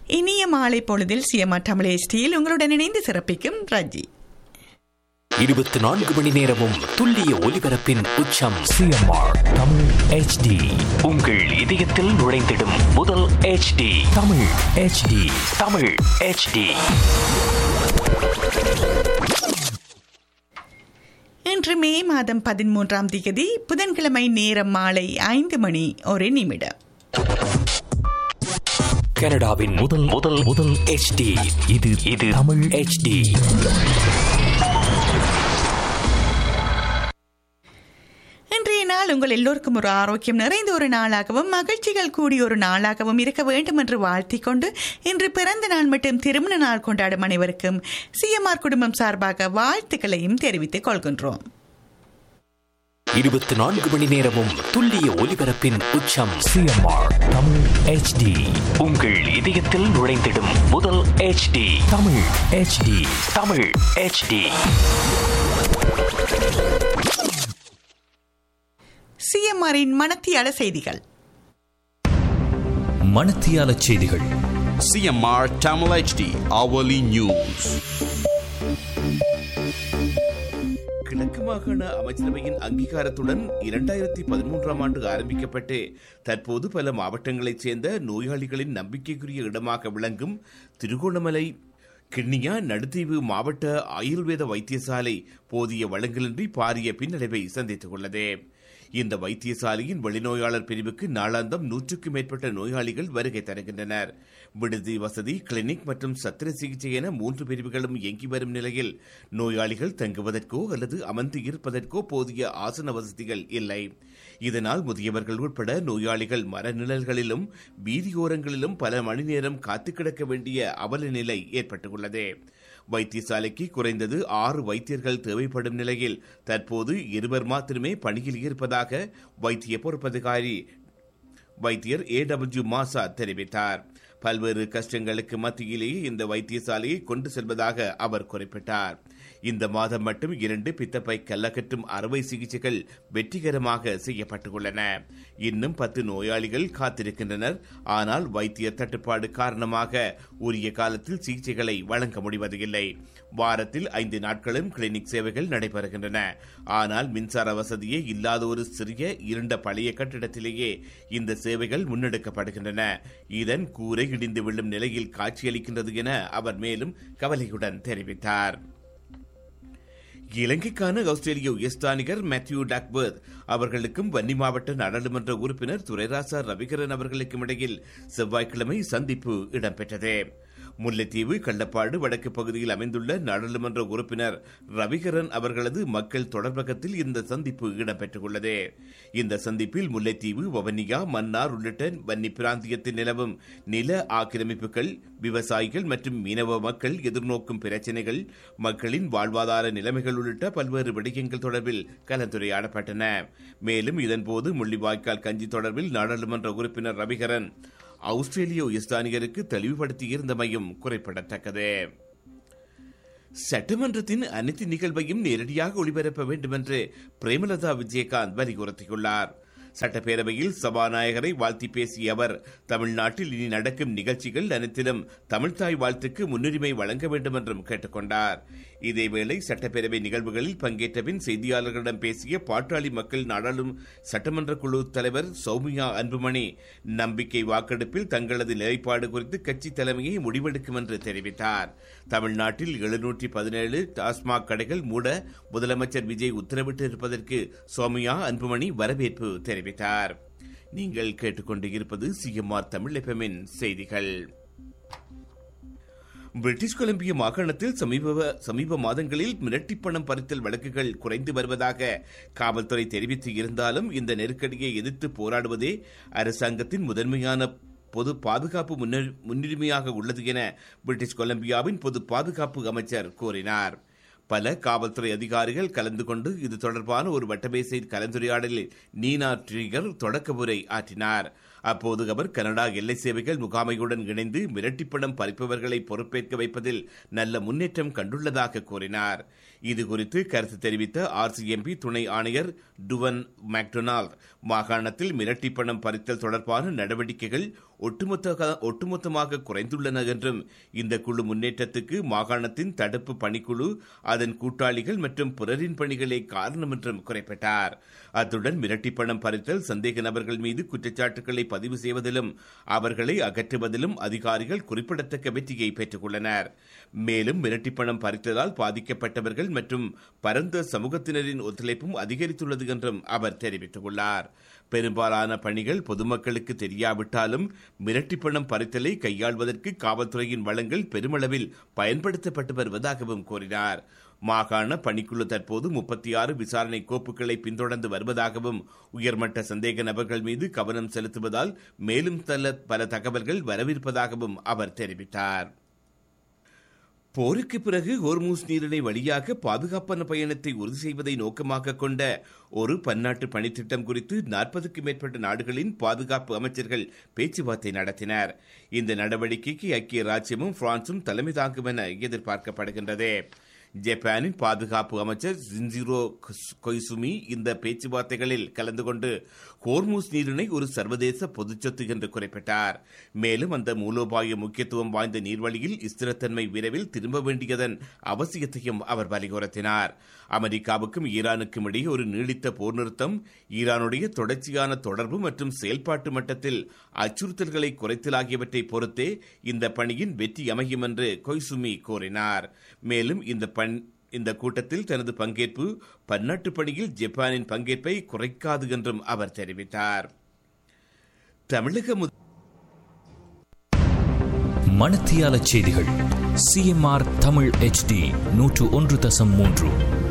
இனிய மாலை பொழுதில் சிஎம்ஆ தமிழ் ஸ்டீல் உங்களுடன் இணைந்து சிறப்பிக்கும் ரஜி இருபத்தி நான்கு மணி நேரமும் துல்லிய ஒலிபரப்பின் உச்சம் சிஎம்ஆர் தமிழ் ஹெச்டி உங்கள் இதயத்தில் நுழைந்திடும் முதல் HD Tamil HD Tamil HD இன்று மே மாதம் பதிமூன்றாம் தேதி புதன்கிழமை நேரம் மாலை ஐந்து மணி ஒரு நிமிடம் கனடாவின் முதல் முதல் முதல் HD இது இது தமிழ் HD இன்றைய நாள் உங்கள் எல்லோருக்கும் ஒரு ஆரோக்கியம் நிறைந்த ஒரு நாளாகவும் மகிழ்ச்சிகள் கூடிய ஒரு நாளாகவும் இருக்க வேண்டும் என்று வாழ்த்திக் கொண்டு இன்று பிறந்த நாள் மற்றும் திருமண நாள் கொண்டாடும் அனைவருக்கும் சிஎம்ஆர் குடும்பம் சார்பாக வாழ்த்துக்களையும் தெரிவித்துக் கொள்கின்றோம் இருபத்தி நான்கு மணி நேரமும் துல்லிய ஒலிபரப்பின் உச்சம் சிஎம்ஆர் தமிழ் ஹெச்டி உங்கள் இதயத்தில் நுழைந்திடும் முதல் HD Tamil HD Tamil HD சிஎம்ஆரின் மனத்தியால செய்திகள் மணத்தியால செய்திகள் CMR Tamil HD hourly news. கிழக்கு மாகாண அமைச்சரவையின் அங்கீகாரத்துடன் இரண்டாயிரத்தி பதிமூன்றாம் ஆண்டு ஆரம்பிக்கப்பட்டு தற்போது பல மாவட்டங்களைச் சேர்ந்த நோயாளிகளின் நம்பிக்கைக்குரிய இடமாக விளங்கும் திருகோணமலை கிண்ணியா நடுத்தீவு மாவட்ட ஆயுர்வேத வைத்தியசாலை போதிய வளங்களின்றி பாரிய பின்னடைவை சந்தித்துள்ளது இந்த வைத்தியசாலையின் வெளிநோயாளர் பிரிவுக்கு நாளாந்தம் நூற்றுக்கும் மேற்பட்ட நோயாளிகள் வருகை தருகின்றனர் விடுதி வசதி கிளினிக் மற்றும் சத்திர சிகிச்சை என மூன்று பிரிவுகளும் இயங்கி வரும் நிலையில் நோயாளிகள் தங்குவதற்கோ அல்லது அமர்ந்து இருப்பதற்கோ போதிய ஆசன வசதிகள் இல்லை இதனால் முதியவர்கள் உட்பட நோயாளிகள் மரநிழல்களிலும் வீதியோரங்களிலும் பல மணி நேரம் காத்து கிடக்க வேண்டிய அவல நிலை ஏற்பட்டுள்ளது வைத்தியசாலைக்கு குறைந்தது ஆறு வைத்தியர்கள் தேவைப்படும் நிலையில் தற்போது இருவர் மாத்திரமே பணியில் இருப்பதாக வைத்திய பொறுப்பதிகாரி வைத்தியர் ஏ டபிள்யூ மாசா தெரிவித்தார் பல்வேறு கஷ்டங்களுக்கு மத்தியிலேயே இந்த வைத்தியசாலையை கொண்டு செல்வதாக அவர் குறிப்பிட்டார் இந்த மாதம் மட்டும் இரண்டு பித்தப்பை கல்லகற்றும் அறுவை சிகிச்சைகள் வெற்றிகரமாக செய்யப்பட்டுள்ளன இன்னும் பத்து நோயாளிகள் காத்திருக்கின்றனர் ஆனால் வைத்திய தட்டுப்பாடு காரணமாக உரிய காலத்தில் சிகிச்சைகளை வழங்க முடிவதில்லை வாரத்தில் ஐந்து நாட்களும் கிளினிக் சேவைகள் நடைபெறுகின்றன ஆனால் மின்சார வசதியே இல்லாத ஒரு சிறிய இருண்ட பழைய கட்டிடத்திலேயே இந்த சேவைகள் முன்னெடுக்கப்படுகின்றன இதன் கூரை இடிந்து விழும் நிலையில் காட்சியளிக்கின்றது என அவர் மேலும் கவலையுடன் தெரிவித்தார் இலங்கைக்கான ஆஸ்திரேலிய உயர்ஸ்தானிகர் மேத்யூ டாக்பர்த் அவர்களுக்கும் வன்னி மாவட்ட நாடாளுமன்ற உறுப்பினர் துரைராசா ரவிகரன் அவர்களுக்கும் இடையில் செவ்வாய்க்கிழமை சந்திப்பு இடம்பெற்றது முல்லைத்தீவு கள்ளப்பாடு வடக்கு பகுதியில் அமைந்துள்ள நாடாளுமன்ற உறுப்பினர் ரவிகரன் அவர்களது மக்கள் தொடர்பகத்தில் இந்த சந்திப்பு இடம்பெற்றுள்ளது இந்த சந்திப்பில் முல்லைத்தீவு வவனியா மன்னார் உள்ளிட்ட வன்னி பிராந்தியத்தில் நிலவும் நில ஆக்கிரமிப்புகள் விவசாயிகள் மற்றும் மீனவ மக்கள் எதிர்நோக்கும் பிரச்சினைகள் மக்களின் வாழ்வாதார நிலைமைகள் உள்ளிட்ட பல்வேறு விடயங்கள் தொடர்பில் கலந்துரையாடப்பட்டன மேலும் இதன்போது முள்ளிவாய்க்கால் கஞ்சி தொடர்பில் நாடாளுமன்ற உறுப்பினர் ரவிகரன் ஆஸ்திரேலிய உயர்ஸ்தானிகருக்கு தெளிவுபடுத்தியிருந்தமையும் குறிப்பிடத்தக்கது சட்டமன்றத்தின் அனைத்து நிகழ்வையும் நேரடியாக ஒளிபரப்ப வேண்டும் என்று பிரேமலதா விஜயகாந்த் வலியுறுத்தியுள்ளார் சட்டப்பேரவையில் சபாநாயகரை வாழ்த்தி பேசிய அவர் தமிழ்நாட்டில் இனி நடக்கும் நிகழ்ச்சிகள் அனைத்திலும் தமிழ்தாய் வாழ்த்துக்கு முன்னுரிமை வழங்க வேண்டும் என்றும் கேட்டுக்கொண்டார் இதேவேளை சட்டப்பேரவை நிகழ்வுகளில் பங்கேற்ற பின் செய்தியாளர்களிடம் பேசிய பாட்டாளி மக்கள் நாடாளும் சட்டமன்ற குழு தலைவர் சௌமியா அன்புமணி நம்பிக்கை வாக்கெடுப்பில் தங்களது நிலைப்பாடு குறித்து கட்சி தலைமையை முடிவெடுக்கும் என்று தெரிவித்தார் தமிழ்நாட்டில் எழுநூற்றி பதினேழு டாஸ்மாக் கடைகள் மூட முதலமைச்சர் விஜய் உத்தரவிட்டு இருப்பதற்கு சௌமியா அன்புமணி வரவேற்பு தெரிவித்தார் நீங்கள் கேட்டுக்கொண்டு இருப்பது சிஎம்ஆர் தமிழ் எஃப்எம்மின் செய்திகள் பிரிட்டிஷ் கொலம்பியா மாகாணத்தில் சமீப சமீப மாதங்களில் மிரட்டிப் பணம் பறித்தல் வழக்குகள் குறைந்து வருவதாக காவல்துறை தெரிவித்து இருந்தாலும் இந்த நெருக்கடியை எதிர்த்து போராடுவதே அரசாங்கத்தின் முதன்மையான பொது பாதுகாப்பு முன்னுரி- முன்னுரிமையாக உள்ளது என பிரிட்டிஷ் கொலம்பியாவின் பொது பாதுகாப்பு அமைச்சர் கூறினார் பல காவல்துறை அதிகாரிகள் கலந்து கொண்டு இது தொடர்பான ஒரு வட்டமேசை கலந்துரையாடலில் நீனா ட்ரிகர் தொடக்க உரை ஆற்றினார் அப்போது அவர் கனடா எல்லை சேவைகள் முகாமையுடன் இணைந்து மிரட்டிப்படம் பறிப்பவர்களை பொறுப்பேற்க வைப்பதில் நல்ல முன்னேற்றம் கண்டுள்ளதாக கூறினார் இது குறித்து கருத்து தெரிவித்த ஆர்சிஎம்பி துணை ஆணையர் டுவன் மேக்டொனால்ட் மாகாணத்தில் மிரட்டி பணம் பறித்தல் தொடர்பான நடவடிக்கைகள் ஒட்டுமொத்த ஒட்டுமொத்தமாக குறைந்துள்ளன என்றும் இந்த குழு முன்னேற்றத்துக்கு மாகாணத்தின் தடுப்பு பணிக்குழு அதன் கூட்டாளிகள் மற்றும் பிறரின் பணிகளே காரணம் என்றும் குறிப்பிட்டார் அத்துடன் மிரட்டி பணம் பறித்தல் சந்தேக நபர்கள் மீது குற்றச்சாட்டுகளை பதிவு செய்வதிலும் அவர்களை அகற்றுவதிலும் அதிகாரிகள் குறிப்பிடத்தக்க வெற்றியை பெற்றுள்ளனர் மேலும் மிரட்டி பணம் பறித்ததால் பாதிக்கப்பட்டவர்கள் மற்றும் பரந்த சமூகத்தினரின் ஒத்துழைப்பும் அதிகரித்துள்ளது என்றும் அவர் தெரிவித்துள்ளார் பெரும்பாலான பணிகள் பொதுமக்களுக்கு தெரியாவிட்டாலும் மிரட்டி பணம் பறித்தலை கையாள்வதற்கு காவல்துறையின் வளங்கள் பெருமளவில் பயன்படுத்தப்பட்டு வருவதாகவும் கூறினார் மாகாண பணிக்குழு தற்போது முப்பத்தி ஆறு விசாரணை கோப்புகளை பின்தொடர்ந்து வருவதாகவும் உயர்மட்ட சந்தேக நபர்கள் மீது கவனம் செலுத்துவதால் மேலும் பல தகவல்கள் வரவிருப்பதாகவும் அவர் தெரிவித்தார் போருக்கு பிறகு ஹோர்மூஸ் நீரிணை வழியாக பாதுகாப்பான பயணத்தை உறுதி செய்வதை நோக்கமாக கொண்ட ஒரு பன்னாட்டு பணித்திட்டம் குறித்து நாற்பதுக்கும் மேற்பட்ட நாடுகளின் பாதுகாப்பு அமைச்சர்கள் பேச்சுவார்த்தை நடத்தினர் இந்த நடவடிக்கைக்கு ஐக்கிய ராஜ்யமும் பிரான்சும் தலைமை தாங்கும் என எதிர்பார்க்கப்படுகின்றது ஜப்பானின் பாதுகாப்பு அமைச்சர் ஜின்ஜிரோ கொய்சுமி இந்த பேச்சுவார்த்தைகளில் கலந்து கொண்டு ஹோர்மூஸ் நீரிணை ஒரு சர்வதேச பொதுச்சொத்து என்று குறிப்பிட்டார் மேலும் அந்த மூலோபாய முக்கியத்துவம் வாய்ந்த நீர்வழியில் ஸ்திரத்தன்மை விரைவில் திரும்ப வேண்டியதன் அவசியத்தையும் அவர் வலியுறுத்தினார் அமெரிக்காவுக்கும் ஈரானுக்கும் இடையே ஒரு நீடித்த போர் நிறுத்தம் ஈரானுடைய தொடர்ச்சியான தொடர்பு மற்றும் செயல்பாட்டு மட்டத்தில் அச்சுறுத்தல்களை குறைத்தல் ஆகியவற்றை பொறுத்தே இந்த பணியின் வெற்றி அமையும் என்று கொய்சுமி கூறினார் மேலும் இந்த பண் இந்த கூட்டத்தில் தனது பங்கேற்பு பன்னாட்டு பணியில் ஜப்பானின் பங்கேற்பை குறைக்காது என்றும் அவர் தெரிவித்தார் தமிழக மணத்தியால செய்திகள் சிஎம்ஆர் தமிழ் எச்டி நூற்று ஒன்று தசம் மூன்று